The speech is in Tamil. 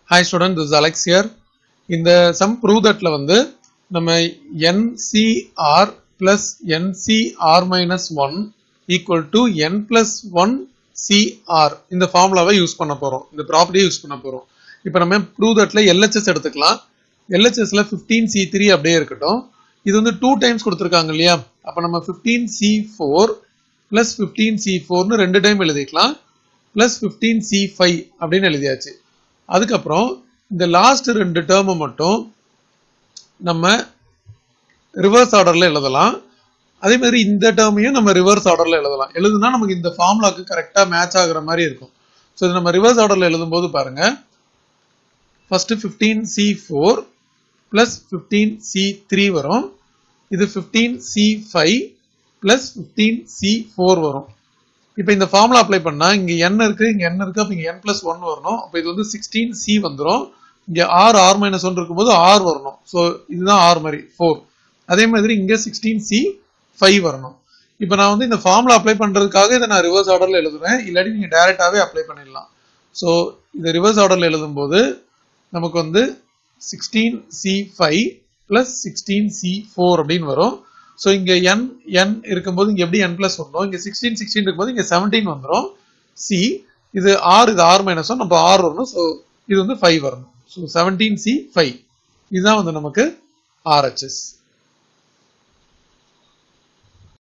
hi student this Alex here இந்த சம் ப்ரூவ் தட்ல வந்து நம்ம nCr plus nCr minus one equal to n plus one Cr இந்த ஃபார்முலாவை யூஸ் பண்ண போறோம் இந்த ப்ராப்பர்ட்டியை யூஸ் பண்ண போறோம் இப்போ நம்ம ப்ரூவ் தட்ல எல்ஹெச்எஸ் எடுத்துக்கலாம் எல்ஹெச்எஸ்ல ஃபிஃப்டீன் சி த்ரீ அப்படியே இருக்கட்டும் இது வந்து டூ டைம்ஸ் கொடுத்துருக்காங்க இல்லையா அப்போ நம்ம fifteen C four plus fifteen C ஃபோர்னு ரெண்டு டைம் எழுதிக்கலாம் பிளஸ் ஃபிஃப்டீன் சி ஃபைவ் அப்படின்னு எழுதியாச்சு அதுக்கப்புறம் இந்த லாஸ்ட் ரெண்டு டேர்மை மட்டும் நம்ம ரிவர்ஸ் ஆர்டர்ல எழுதலாம் அதே மாதிரி இந்த டேர்மையும் நம்ம ரிவர்ஸ் ஆர்டர்ல எழுதலாம் எழுதுனா நமக்கு இந்த ஃபார்முலாக்கு கரெக்டா மேட்ச் ஆகுற மாதிரி இருக்கும் ஸோ இது நம்ம ரிவர்ஸ் ஆர்டர்ல எழுதும்போது பாருங்க first fifteen C four plus fifteen C three வரும் இது fifteen C five plus fifteen C four வரும் இப்போ இந்த ஃபார்முலா அப்ளை பண்ணா இங்க n இருக்கு இங்க n இருக்கு அப்ப இங்க n பிளஸ் ஒன் வரணும் அப்போ இது வந்து சிக்ஸ்டீன் சி வந்துடும் இங்க ஆர் ஆர் மைனஸ் ஒன் இருக்கும்போது ஆர் வரணும் ஸோ இதுதான் ஆர் மாதிரி ஃபோர் அதே மாதிரி இங்க சிக்ஸ்டீன் சி ஃபைவ் வரணும் இப்போ நான் வந்து இந்த ஃபார்முலா அப்ளை பண்றதுக்காக இதை நான் ரிவர்ஸ் ஆர்டர்ல எழுதுறேன் இல்லாட்டி நீங்க டைரக்டாவே அப்ளை பண்ணிடலாம் ஸோ இதை ரிவர்ஸ் ஆர்டர்ல எழுதும்போது நமக்கு வந்து sixteen C five plus sixteen C four அப்படின்னு வரும் ஸோ இங்க என் என் இருக்கும்போது இங்க எப்படி என் பிளஸ் வரும் இங்க சிக்ஸ்டீன் சிக்ஸ்டீன் இருக்கும்போது இங்க செவன்டீன் வந்துடும் சி இது ஆர் இது ஆர் மைனஸ் ஒன் நம்ம ஆர் வரணும் ஸோ இது வந்து ஃபைவ் வரணும் ஸோ செவன்டீன் சி ஃபைவ் இதுதான் வந்து நமக்கு ஆர்ஹெச்எஸ்